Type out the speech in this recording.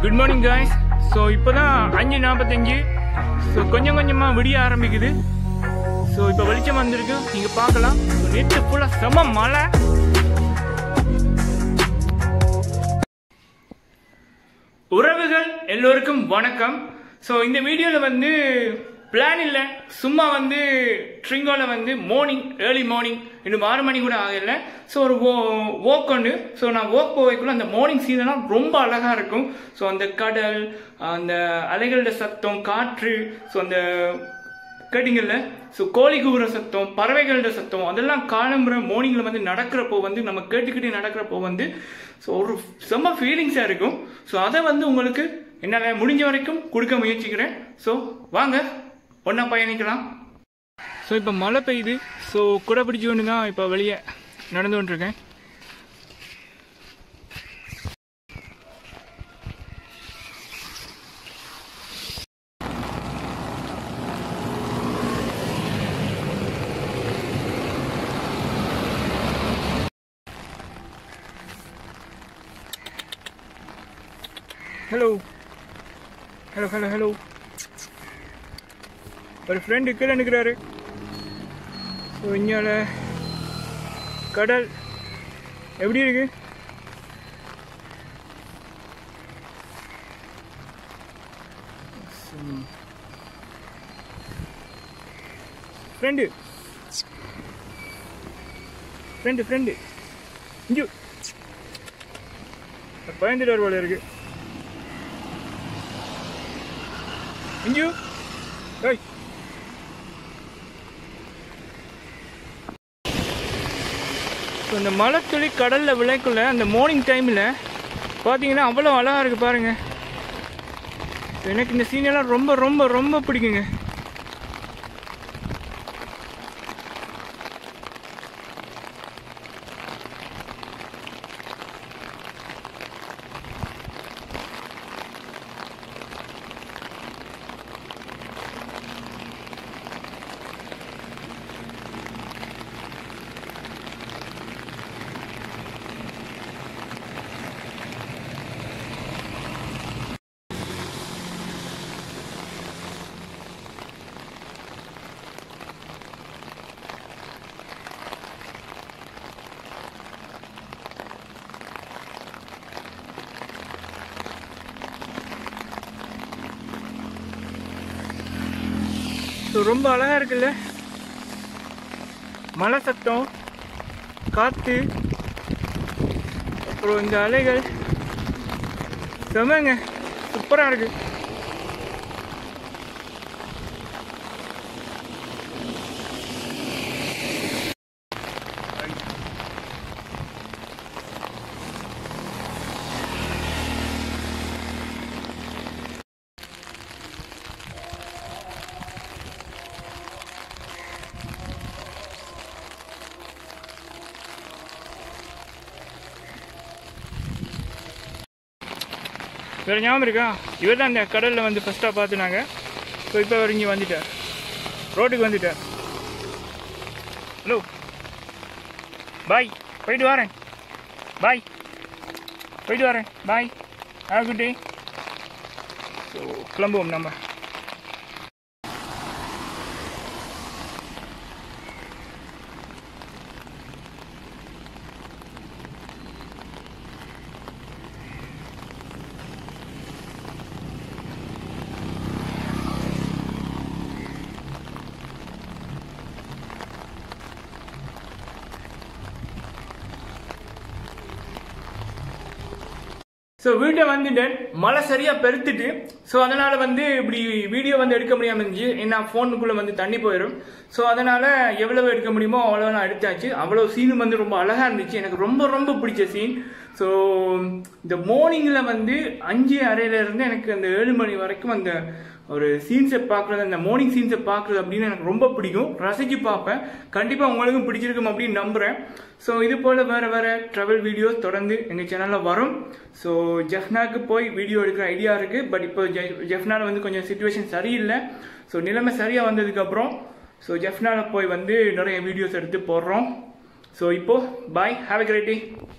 good morning guys so இப்போ தான் அஞ்சு நாற்பத்தஞ்சு ஸோ கொஞ்சம் கொஞ்சமாக விடிய ஆரம்பிக்குது ஸோ இப்போ வெளிச்சம் வந்திருக்கு நீங்கள் பார்க்கலாம் ஸோ நேற்று ஃபுல்லாக செம மழை உறவுகள் எல்லோருக்கும் வணக்கம் ஸோ இந்த வீடியோவில் வந்து பிளான் இல்லை சும்மா வந்து ட்ரிங்கோவில் வந்து மார்னிங் ஏர்லி மார்னிங் இன்னும் ஆறு மணி கூட ஆகல ஸோ ஒரு ஓக் ஒன்று ஸோ நான் ஓக் போவைக்குள்ள அந்த மார்னிங் சீனெல்லாம் ரொம்ப அழகாக இருக்கும் ஸோ அந்த கடல் அந்த அலைகளோட சத்தம் காற்று ஸோ அந்த கேட்டிங்கல்ல ஸோ கோழி கூவுற சத்தம் பறவைகளோட சத்தம் அதெல்லாம் காலம்புற மார்னிங்கில் வந்து நடக்கிறப்போ வந்து நம்ம கேட்டுக்கிட்டே நடக்கிறப்போ வந்து ஸோ ஒரு செம்ம ஃபீலிங்ஸாக இருக்கும் ஸோ அதை வந்து உங்களுக்கு என்னால் முடிஞ்ச வரைக்கும் கொடுக்க முயற்சிக்கிறேன் ஸோ வாங்க ஒன்றா பயணிக்கலாம் ஸோ இப்போ மழை பெய்யுது ஸோ குடை பிடிச்சி கொண்டு தான் இப்போ வெளியே நடந்து கொண்டிருக்கேன் ஹலோ ஹலோ ஹலோ ஹலோ ஒரு ஃப்ரெண்டு கீழே நிற்கிறாரு ஸோ இங்கால கடல் எப்படி இருக்கு ஃப்ரெண்டு ஃப்ரெண்டு ஃப்ரெண்டு இஞ்சு பயந்துட்டு போல இருக்கு இஞ்சு ஏய் ஸோ இந்த மலைத்துளி கடலில் விளைக்குள்ள அந்த மார்னிங் டைமில் பார்த்தீங்கன்னா அவ்வளோ அழகாக இருக்குது பாருங்கள் எனக்கு இந்த சீனெல்லாம் ரொம்ப ரொம்ப ரொம்ப பிடிக்குங்க ஸோ ரொம்ப அழகாக இருக்குல்ல மலை சத்தம் காற்று அப்புறம் இந்த அலைகள் செமங்க சூப்பராக இருக்கு வேறு ஞாபகம் இருக்கா இவர் தான் இந்த கடலில் வந்து ஃபஸ்ட்டாக பார்த்துனாங்க ஸோ இப்போ அவர் இங்கே வந்துட்டார் ரோட்டுக்கு வந்துட்டார் ஹலோ பாய் போயிட்டு வரேன் பாய் போயிட்டு வரேன் bye have good day so கிளம்புவோம் நம்ம ஸோ வீட்டை வந்துட்டேன் மழை சரியாக பெருத்துட்டு ஸோ அதனால் வந்து இப்படி வீடியோ வந்து எடுக்க முடியாமல் இருந்துச்சு ஏன்னா ஃபோனுக்குள்ளே வந்து தண்ணி போயிடும் ஸோ அதனால் எவ்வளவு எடுக்க முடியுமோ அவ்வளோ நான் எடுத்தாச்சு அவ்வளோ சீனும் வந்து ரொம்ப அழகாக இருந்துச்சு எனக்கு ரொம்ப ரொம்ப பிடிச்ச சீன் ஸோ இந்த மார்னிங்கில் வந்து அஞ்சு அறையிலேருந்து எனக்கு அந்த ஏழு மணி வரைக்கும் அந்த ஒரு சீன்ஸை பார்க்குறது அந்த மார்னிங் சீன்ஸை பார்க்குறது அப்படின்னு எனக்கு ரொம்ப பிடிக்கும் ரசித்து பார்ப்பேன் கண்டிப்பாக உங்களுக்கும் பிடிச்சிருக்கும் அப்படின்னு நம்புகிறேன் ஸோ இது போல் வேறு வேறு ட்ராவல் வீடியோஸ் தொடர்ந்து எங்கள் சேனலில் வரும் ஸோ ஜெஃப்னாக்கு போய் வீடியோ எடுக்கிற ஐடியா இருக்குது பட் இப்போ ஜெஃப்னால வந்து கொஞ்சம் சுச்சுவேஷன் சரியில்லை ஸோ நிலைமை சரியாக வந்ததுக்கப்புறம் ஸோ ஜெஃப்னால போய் வந்து நிறைய வீடியோஸ் எடுத்து போடுறோம் ஸோ இப்போ bye have a great day